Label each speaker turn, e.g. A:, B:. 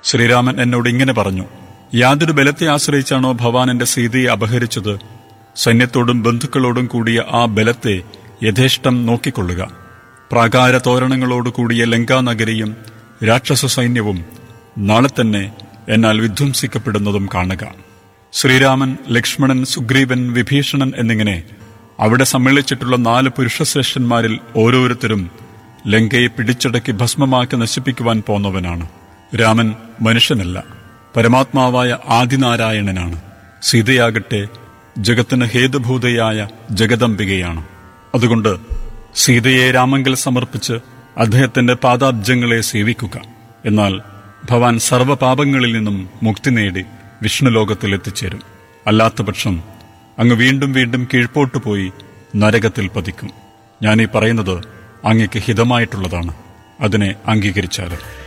A: ശ്രീരാമൻ എന്നോട് ഇങ്ങനെ പറഞ്ഞു യാതൊരു ബലത്തെ ആശ്രയിച്ചാണോ ഭവാൻ എന്റെ സീതയെ അപഹരിച്ചത് സൈന്യത്തോടും ബന്ധുക്കളോടും കൂടിയ ആ ബലത്തെ യഥേഷ്ടം നോക്കിക്കൊള്ളുക പ്രാകാര തോരണങ്ങളോട് കൂടിയ ലങ്കാനഗരിയും രാക്ഷസ സൈന്യവും നാളെ തന്നെ എന്നാൽ വിധ്വംസിക്കപ്പെടുന്നതും കാണുക ശ്രീരാമൻ ലക്ഷ്മണൻ സുഗ്രീവൻ വിഭീഷണൻ എന്നിങ്ങനെ അവിടെ സമ്മേളിച്ചിട്ടുള്ള നാല് പുരുഷശ്രേഷ്ഠന്മാരിൽ ഓരോരുത്തരും ലങ്കയെ പിടിച്ചടക്കി ഭസ്മമാക്കി നശിപ്പിക്കുവാൻ പോന്നവനാണ് രാമൻ മനുഷ്യനല്ല പരമാത്മാവായ ആദിനാരായണനാണ് സീതയാകട്ടെ ജഗത്തിന് ഹേതുഭൂതയായ ജഗദംബികയാണ് അതുകൊണ്ട് സീതയെ രാമങ്കൽ സമർപ്പിച്ച് അദ്ദേഹത്തിന്റെ പാദാബ്ജങ്ങളെ സേവിക്കുക എന്നാൽ ഭവാൻ സർവ്വപാപങ്ങളിൽ നിന്നും മുക്തി നേടി വിഷ്ണുലോകത്തിൽ എത്തിച്ചേരും അല്ലാത്തപക്ഷം അങ്ങ് വീണ്ടും വീണ്ടും കീഴ്പോട്ടു പോയി നരകത്തിൽ പതിക്കും ഞാനീ പറയുന്നത് അങ്ങയ്ക്ക് ഹിതമായിട്ടുള്ളതാണ് അതിനെ അംഗീകരിച്ചാലും